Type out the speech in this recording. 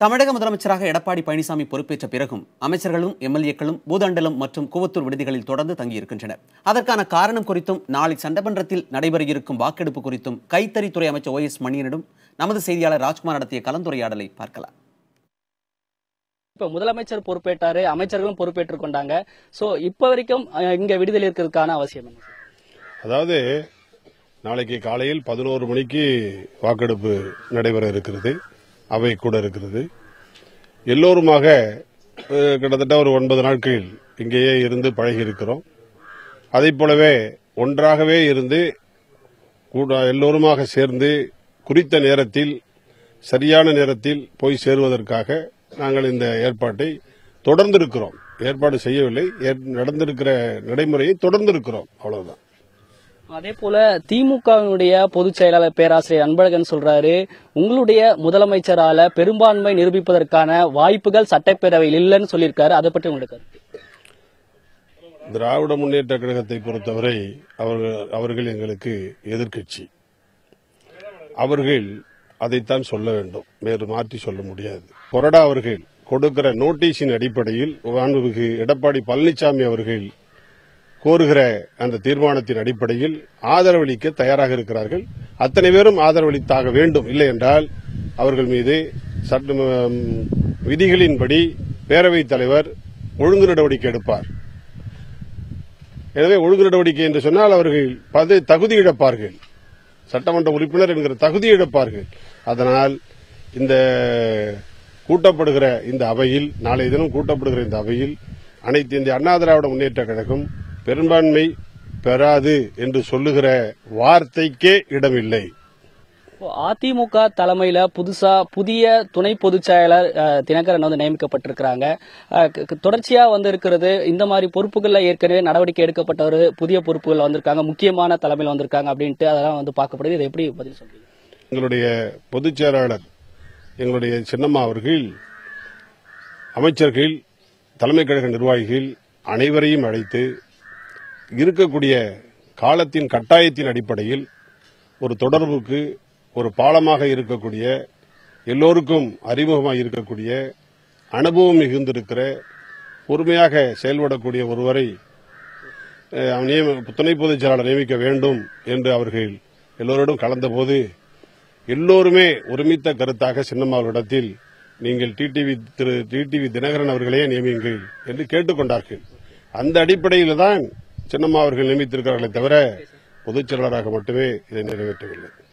தமிழக முதலமைச்சராக எடப்பாடி பழனிசாமி பொறுப்பேற்ற பிறகும் அமைச்சர்களும் எம்எல்ஏக்களும் பூதண்டலம் மற்றும் கூவத்தூர் விடுதிகளில் தொடர்ந்து தங்கியிருக்கின்றனர் அதற்கான காரணம் குறித்தும் நாளை சட்டமன்றத்தில் நடைபெற இருக்கும் வாக்கெடுப்பு குறித்தும் கைத்தறித்துறை அமைச்சர் ஓ எஸ் மணியனிடம் நமது செய்தியாளர் ராஜ்குமார் நடத்திய கலந்துரையாடலை பார்க்கலாம் இப்ப முதலமைச்சர் பொறுப்பேற்றாரு அமைச்சர்களும் பொறுப்பேற்றுக் கொண்டாங்க சோ இப்ப வரைக்கும் அஹ், இங்க விடுதலை இருக்கிறதுக்கான அவசியம் என்ன அதாவது நாளைக்கு காலையில் பதினோரு மணிக்கு வாக்கெடுப்பு நடைபெற இருக்கிறது அவை கூட இருக்கிறது எல்லோருமாக அஹ், கிட்டத்தட்ட ஒரு ஒன்பது நாட்கள் இங்கேயே இருந்து பழகி இருக்கிறோம் அதைப் போலவே ஒன்றாகவே இருந்து கூட எல்லோருமாக சேர்ந்து குறித்த நேரத்தில் சரியான நேரத்தில் போய் சேருவதற்காக நாங்கள் இந்த ஏற்பாட்டை தொடர்ந்து இருக்கிறோம் ஏற்பாடு செய்யவில்லை ஏற்- நடந்திருக்கிற நடைமுறையை தொடர்ந்து இருக்கிறோம் அவ்வளவுதான் அதே போல திமுகவினுடைய பொதுச் செயலாளர் பேராசிரியர் அன்பழகன் சொல்றாரு உங்களுடைய முதலமைச்சரால பெரும்பான்மை நிரூபிப்பதற்கான வாய்ப்புகள் சட்டப்பேரவையில் இல்லைன்னு சொல்லியிருக்காரு அதை பற்றி உங்களுக்கு கருத்து திராவிட முன்னேற்ற கழகத்தை பொறுத்தவரை அவர்கள் அவர்கள் எங்களுக்கு எதிர்க்கட்சி அவர்கள் அதைத்தான் சொல்ல வேண்டும் வேறு மாற்றி சொல்ல முடியாது கொறடா அவர்கள் கொடுக்கிற நோட்டீஸின் அடிப்படையில் மாண்புமிகு எடப்பாடி பழனிசாமி அவர்கள் கோருகிற அந்த தீர்மானத்தின் அடிப்படையில் ஆதரவளிக்க தயாராக இருக்கிறார்கள் அத்தனை பேரும் ஆதரவளித்தாக வேண்டும் இல்லை என்றால் அவர்கள் மீது சட்ட ம், விதிகளின்படி பேரவைத் தலைவர் ஒழுங்கு நடவடிக்கை எடுப்பார் எனவே ஒழுங்கு நடவடிக்கை என்று சொன்னால் அவர்கள் பது தகுதி இழப்பார்கள் சட்டமன்ற உறுப்பினர் என்கிற தகுதி இழப்பார்கள் அதனால் இந்த கூட்டப்படுகிற இந்த அவையில் நாளைய தினம் கூட்டப்படுகிற இந்த அவையில் அனைத்து இந்திய அண்ணா திராவிட முன்னேற்ற கழகம் பெரும்பான்மை பெறாது என்று சொல்லுகிற வார்த்தைக்கே இடமில்லை இப்போ அதிமுக தலைமையில புதுசா புதிய துணை பொதுச் செயலாளர் அஹ், தினகரன் வந்து நியமிக்கப்பட்டிருக்கிறாங்க அஹ், க- க- தொடர்ச்சியா வந்து இருக்கிறது இந்த மாதிரி பொறுப்புகள்ல ஏற்கனவே நடவடிக்கை எடுக்கப்பட்டவர் புதிய பொறுப்புகள் வந்திருக்காங்க முக்கியமான தலைமையில் வந்திருக்காங்க அப்படின்ட்டு அதெல்லாம் வந்து பார்க்கப்படுது இதை எப்படி பதில் சொல்றீங்க எங்களுடைய பொதுச் செயலாளர் எங்களுடைய சின்னம்மா அவர்கள் அமைச்சர்கள் தலைமை கழக நிர்வாகிகள் அனைவரையும் அழைத்து இருக்கக்கூடிய காலத்தின் கட்டாயத்தின் அடிப்படையில் ஒரு தொடர்புக்கு ஒரு பாலமாக இருக்கக்கூடிய எல்லோருக்கும் அறிமுகமாக இருக்கக்கூடிய அனுபவம் மிகுந்திருக்கிற பொறுமையாக செயல்படக்கூடிய ஒருவரை அஹ், நியம- துணை பொதுச் செயலாளர் நியமிக்க வேண்டும் என்று அவர்கள் எல்லோரோடும் கலந்தபோது எல்லோருமே ஒருமித்த கருத்தாக சின்னம்மாவிடத்தில் நீங்கள் டிடிவி திரு டிடிவி தினகரன் அவர்களே நியமியுங்கள் என்று கேட்டுக்கொண்டார்கள் அந்த அடிப்படையில் தான் சின்னம்மா அவர்கள் நியமித்திருக்கிறார்களே தவிர பொதுச் செயலாளராக மட்டுமே இதை நிறைவேற்றவில்லை